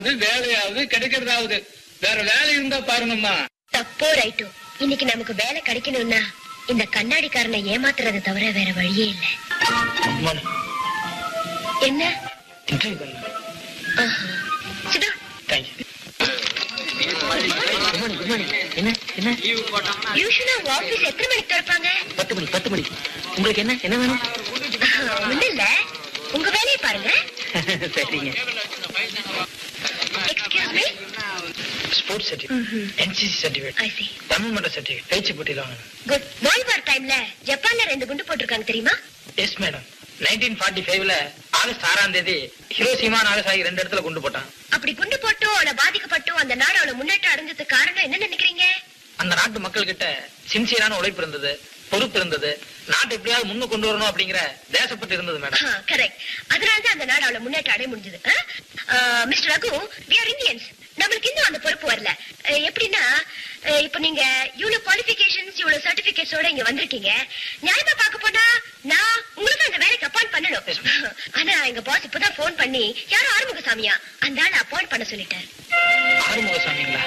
இது வேலையாவது கிடைக்கிறதாவது வேற வேலை இருந்தா பாருங்கம்மா தப்போ ரைட்டோ இன்னைக்கு நமக்கு வேலை கிடைக்கணும்னா இந்த கண்ணாடிக்காரனை ஏமாத்துறதை தவிர வேற வழியே இல்ல என்ன இன்டர்வியூ பண்ணலாம் ஆஹா. சிடு. Thank you good morning good morning என்ன என்ன யூசுவலா உங்க ஆபீஸ் எத்தனை மணிக்கு திறப்பாங்க பத்து மணி பத்து மணி உங்களுக்கு என்ன என்ன வேணும் ஒண்ணு இல்ல உங்க வேலையை பாருங்க சரிங்க excuse me sports certificate NCC certificate I C Tamil மன்ற சர்டிஃபிகேட் பேச்சு போட்டியில் வாங்கணும் குட் வேர்ல்ட் வார் டைம்ல ஜப்பான்ல ரெண்டு குண்டு போட்டிருக்காங்க தெரியுமா எஸ் மேடம் நைன்டீன் ஃபார்ட்டி ஃபைவ்ல ஆகஸ்ட் ஆறாம் தேதி ஹிரோசிமா நாகசாகி ரெண்டு இடத்துல கொண்டு போட்டான் அப்படி குண்டு போட்டோ அவளை பாதிக்கப்பட்டோ அந்த நாடு அவளை முன்னேற்றம் அடைஞ்சதுக்கு காரணம் என்ன நினைக்கிறீங்க அந்த நாட்டு மக்கள் கிட்ட சின்சியரான உழைப்பு இருந்தது பொறுப்பு இருந்தது நாட்டை எப்படியாவது முன்னு கொண்டு வரணும் அப்படிங்கிற தேசப்பட்டு இருந்தது மேடம் கரெக்ட் அதனாலதான் அந்த நாடு அவளை முன்னேற்றம் அடைய முடிஞ்சது mister Raghu we are Indians நம்மளுக்கு இன்னும் அந்த பொறுப்பு வரல அஹ், எப்படின்னா அஹ், இப்ப நீங்க இவ்வளவு குவாலிபிகேஷன்ஸ் இவ்வளவு சர்டிபிகேட்ஸோட இங்க வந்திருக்கீங்க நியாயமா பார்க்க போனா நான் உங்களுக்கு அந்த வேலைக்கு அப்பாயிண்ட் பண்ணணும் ஆனா எங்க பாஸ் இப்பதான் போன் பண்ணி யாரும் ஆறுமுகசாமியா அந்த ஆளை அப்பாயிண்ட் பண்ண சொல்லிட்டாரு ஆறுமுகசாமிங்களா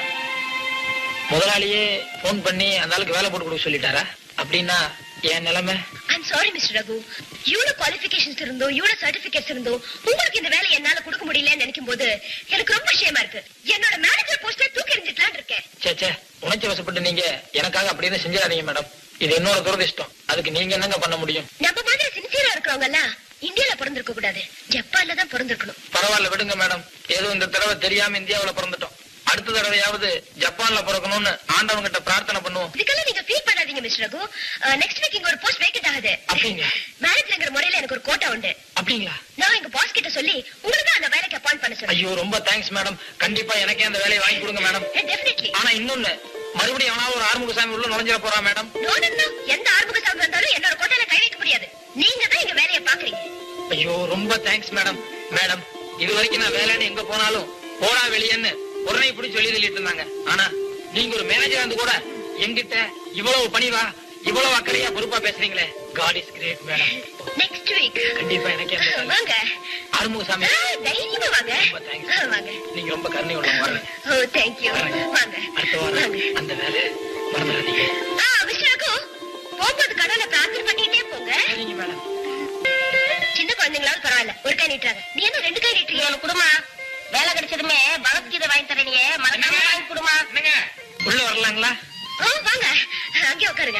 முதலாளியே போன் பண்ணி அந்த ஆளுக்கு வேலை போட்டு கொடுக்க சொல்லிட்டாரா அப்படின்னா என் நிலைமை ஐம் சாரி மிஸ்டர் ரகு இவ்வளவு குவாலிபிகேஷன்ஸ் இருந்தோ இவ்வளவு சர்டிபிகேட்ஸ் இருந்தோ உங்களுக்கு இந்த வேலையை என்னால கொடுக்க முடியலன்னு நினைக்கும் போது எனக்கு ரொம்ப விஷயமா இருக்கு என்னோட மேனேஜர் போஸ்ட்ல தூக்கி எறிஞ்சிடலாம்னு இருக்கேன் சே சே உணர்ச்சி வசப்பட்டு நீங்க எனக்காக அப்படின்னு செஞ்சிடாதீங்க மேடம் இது என்னோட துரதிஷ்டம் அதுக்கு நீங்க என்னங்க பண்ண முடியும் நம்ம மாதிரி சின்சியரா இருக்கிறவங்க எல்லாம் இந்தியால பிறந்திருக்க கூடாது ஜப்பான்ல தான் பிறந்திருக்கணும் பரவாயில்ல விடுங்க மேடம் ஏதோ இந்த தடவை தெரியாம இந்தியாவுல பிறந்துட்டோம் அடுத்த தடவையாவது ஜப்பான்ல பிறக்கணும்னு ஆண்டவன் கிட்ட பிரார்த்தனை பண்ணுவோம் இதுக்கெல்லாம் நீங்க ஃபீல் பண்ணாதீங்க மிஸ்டர் ரகு நெக்ஸ்ட் வீக் இங்க ஒரு போஸ்ட் வேக்கெட் ஆகுது அப்படிங்களா? மேனேஜர்ங்கிற முறையில எனக்கு ஒரு கோட்டா உண்டு அப்படிங்களா நான் எங்க பாஸ் கிட்ட சொல்லி உங்களுக்கு தான் அந்த வேலைக்கு அப்பாயிண்ட் பண்ண சொல்றேன் ஐயோ ரொம்ப தேங்க்ஸ் மேடம் கண்டிப்பா எனக்கே அந்த வேலையை வாங்கி கொடுங்க மேடம் டெஃபினெட்லி ஆனா இன்னொன்னு மறுபடியும் எவனாவது ஒரு ஆறுமுகசாமி உள்ள நுழைஞ்சிட போறான் மேடம் நோ நோ நோ எந்த ஆறுமுகசாமி வந்தாலும் என்னோட கோட்டையில கை வைக்க முடியாது நீங்க தான் எங்க வேலையை பாக்குறீங்க ஐயோ ரொம்ப தேங்க்ஸ் மேடம் மேடம் இது வரைக்கும் நான் வேலைன்னு எங்க போனாலும் போடா வெளியேன்னு உடனே இப்படி சொல்லி சொல்லிட்டு இருந்தாங்க ஆனா நீங்க ஒரு மேனேஜர் வந்து கூட எங்கிட்ட இவ்வளவு பணிவா இவ்வளவு அக்கறையா பொறுப்பா பேசுறீங்களே God is great madam next week கண்டிப்பா எனக்கே அந்த வேலை. வாங்க ஆறுமுகசாமி ஆ, தைரியமா வாங்க ரொம்ப thanks. ஆ, வாங்க நீங்க ரொம்ப கருணை உள்ள வரேன் ஓ தேங்க்யூ வாங்க அடுத்த வாரம் வாங்க அந்த வேலை மறந்துடாதீங்க ஆ விஸ்வநாக்கு போகும்போது கடவுளை பிரார்த்தனை பண்ணிட்டே போங்க சரிங்க மேடம் சின்ன குழந்தைங்களாவது பரவாயில்ல ஒரு கை நீட்டுறாங்க நீ என்ன ரெண்டு கை நீட்டுறீங்க குடுமா வேலை கிடைச்சதுமே பகவத்கீதை வாங்கி தரீங்க மறக்காம வாங்கி கொடுமா என்னங்க உள்ள வரலாங்களா ஓ வாங்க அங்கே உட்காருங்க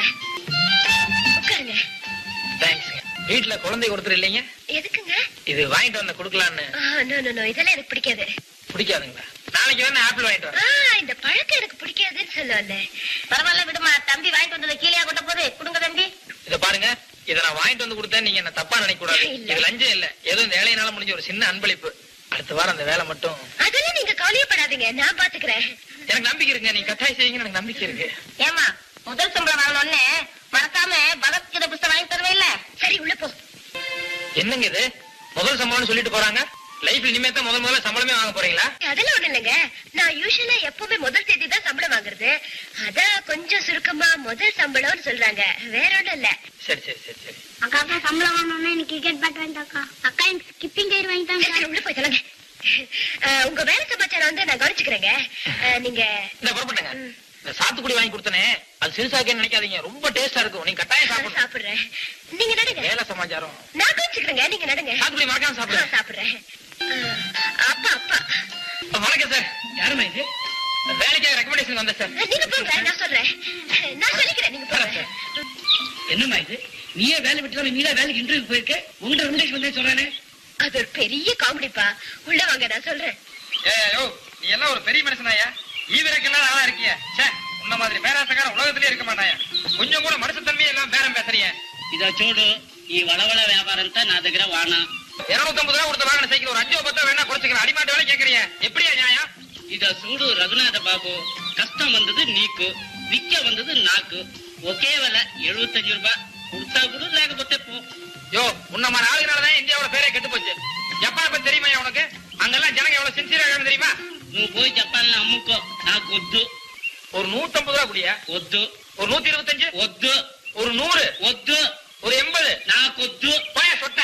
உட்காருங்க தேங்க்ஸ்ங்க வீட்டுல குழந்தை கொடுத்துரு இல்லைங்க எதுக்குங்க இது வாங்கிட்டு வந்த கொடுக்கலான்னு நோ நோ நோ இதெல்லாம் எனக்கு பிடிக்காது பிடிக்காதுங்களா நாளைக்கு வேணா ஆப்பிள் வாங்கிட்டு வரேன் ஆ, இந்த பழக்கம் எனக்கு பிடிக்காதுன்னு சொல்லுவாங்க பரவாயில்ல விடுமா தம்பி வாங்கிட்டு வந்தது கீழே கொட்ட போது கொடுங்க தம்பி இத பாருங்க இத நான் வாங்கிட்டு வந்து கொடுத்தேன் நீங்க என்ன தப்பா நினைக்க கூடாது இல்ல. இது லஞ்சம் இல்ல ஏதோ இந்த ஏழையினால முடிஞ்ச ஒரு சின்ன அன்பளிப்பு அடுத்த வாரம் அந்த வேலை மட்டும் அதெல்லாம் நீங்க கவலையப்படாதீங்க நான் பாத்துக்கிறேன் எனக்கு நம்பிக்கை இருக்குங்க நீங்க கட்டாயம் செய்வீங்கன்னு எனக்கு நம்பிக்கை இருக்கு ஏமா முதல் சம்பளம் வாங்கணும்னு மறக்காம பகவத்கீதை புஸ்தகம் வாங்கி தருவேன் இல்ல சரி உள்ள போ என்னங்க இது முதல் சம்பளம்னு சொல்லிட்டு போறாங்க லைஃப்ல இனிமே தான் முதல் முதல்ல சம்பளமே வாங்க போறீங்களா அதெல்லாம் ஒண்ணு இல்லைங்க நான் யூஸ்வலா எப்பவுமே முதல் தேதி தான் சம்பளம் வாங்குறது அதான் கொஞ்சம் சுருக்கமா முதல் சம்பளம்னு சொல்றாங்க வேற ஒண்ணும் இல்ல சரி சரி சரி சரி அக்கா அக்கா சம்பளம் வாங்கணும்னா எனக்கு கிரிக்கெட் பேட் வாங்கிட்டாக்கா அக்கா எனக்கு ஸ்கிப்பிங் கயிறு வாங்கி தாங்க சரி உள்ள போய் சொல்லுங்க அஹ், உங்க வேலை சமாச்சாரம் வந்து நான் கவனிச்சுக்கிறேங்க அஹ், நீங்க இந்த புறப்பட்டுங்க இந்த சாத்துக்குடி வாங்கி கொடுத்தனே அது சிறுசாக்கேன்னு நினைக்காதீங்க ரொம்ப டேஸ்டா இருக்கும் நீங்க கட்டாயம் நான் சாப்பிடணும் சாப்பிடுறேன் நீங்க நடுங்க வேலை சமாச்சாரம் நான் கவனிச்சுக்கிறேங்க நீங்க நடுங்க சாத்துக்குடி மறக்காம நான் சாப்பிடுங்க சாப்பிடுறேன் அஹ், அப்பா அப்பா வணக்கம் சார் யாருமா இது வேலைக்காக ரெக்கமெண்டேஷன் வந்தேன் சார் நீங்க போங்க நான் சொல்றேன் நான் சொல்லிக்கிறேன் நீங்க போங்க என்னம்மா இது நீயே வேலை விட்டு நீ தான் வேலைக்கு இன்டர்வியூ போயிருக்க உங்கள்கிட்ட ரெண்டு வந்தே சொல்றானே அது ஒரு பெரிய காமெடிப்பா உள்ள வாங்க நான் சொல்றேன் ஏயோ நீ எல்லாம் ஒரு பெரிய மனுஷனாயா ஈவிரக்கெல்லாம் ஆளா இருக்கிய ச்சே உன்ன மாதிரி பேராசக்கார உலகத்திலே இருக்க மாட்டாயா கொஞ்சம் கூட மனுஷத்தன்மையே எல்லாம் பேரம் பேசுறீங்க ఇదో చూడు ఈ వలవల వ్యాపారంతా నా దగ్గర వానా இருநூத்தம்பது ரூபா கொடுத்த வாங்கின சைக்கிள் ஒரு அஞ்சு பத்தோ வேணா குறைச்சிக்கலாம் அடிமாட்டு வேலை கேக்குறீங்க எப்படியா நியாயம் ఇదో చూడు రఘునాథ బాబు కష్టం వందது నీకు విక్క వందது నాకు ఒకే వెల எழுபத்தஞ்சு ரூபாய் கொடுத்தா கூட లేకపోతే போ யோ உன்ன மாதிரி ஆளுனாலதான் இந்தியாவோட பேரே கெட்டு போச்சு ஜப்பான் பத்தி தெரியுமா உனக்கு அங்கெல்லாம் ஜனங்க எவ்வளவு சின்சியரா இருக்காங்க தெரியுமா నువ్వు పోయి జపాన్లో అమ్ముకో నాకు వద్దు ஒரு நூத்தம்பது ரூபா குடியா వద్దు ஒரு நூத்தி இருபத்தஞ்சு వద్దు ஒரு நூறு వద్దు ஒரு எண்பது నాకొద్దు போய சொட்ட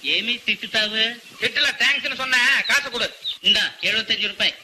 ఏమీ తిట్టుతావు திட்டுல தேங்க்ஸ்னு சொன்ன காசு கொடு இந்தா எழுபத்தஞ்சு ரூபாய்